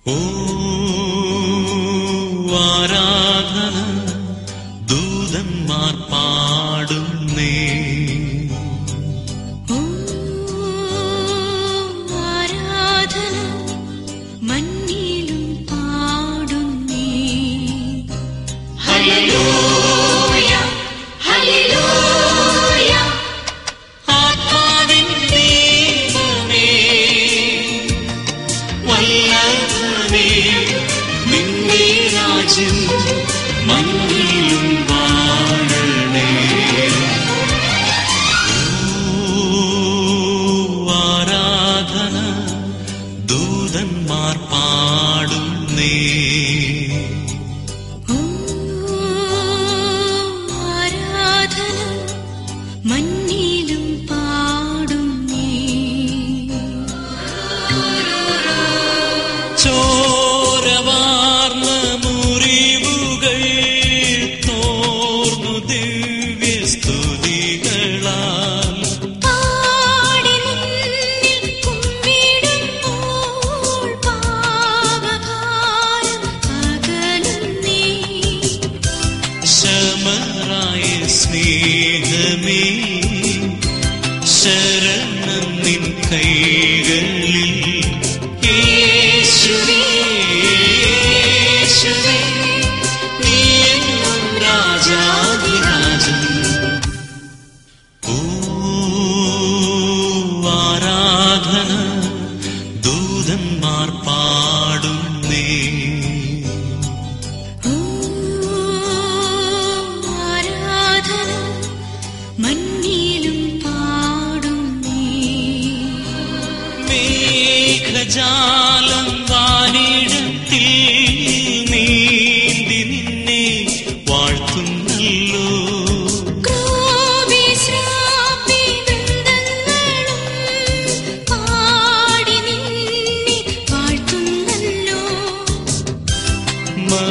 ഓ ആരാധന ദൂതന്മാർ പാടുന്നേ ഓ ആരാധന മണ്ണിലും പാടുന്നേ ഹല്ലേലൂയ ഹല്ലേലൂയ ആത്മാവിൻ ദീപമേ വല്ലഭനേ നിന്റെ രാജ്യം മണ്ണിലും വാഴണേ ഓ ആരാധന ദൂതന്മാർ പാടുന്നേ ഓ ആരാധന മണ്ണിലും പാടുന്നേ ചോരവാർന്ന മുറിവുകൾ തോർന്നു ദിവ്യസ്തുതികളാൽ പാടി മുന്നിൽ കുമ്മിടുമ്പോൾ പാപഭാരം അകലുന്നേ ശമറായ സ്നേഹമേ ശരണം നിൻ കൈകളിൽ യേശുവേ, യേശുവേ, നീ എന്നും രാജാധിരാജൻ ഓ ആരാധന ദൂതന്മാർ പാടുന്നേ ഓ ആരാധന മണ്ണിലും പാടുന്നേ മേഘജാലം വാനിടത്തിൽ നീന്തി നിന്നെ വാഴ്ത്തുന്നല്ലോ ക്രോബിശ്രാപി വൃന്ദങ്ങളും പാടി നിന്നെ വാഴ്ത്തുന്നല്ലോ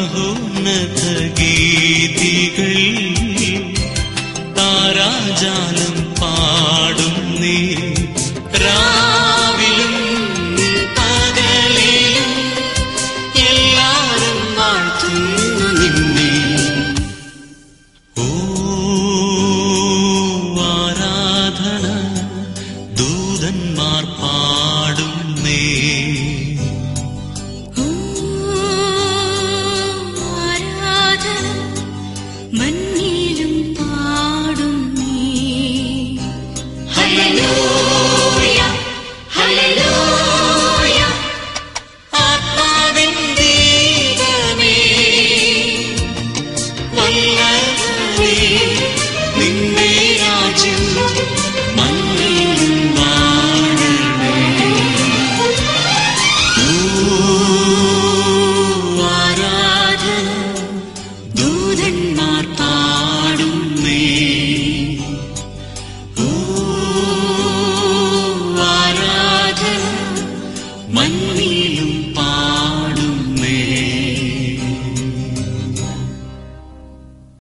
മഹോന്നത ഗീതികൾ താരാജാല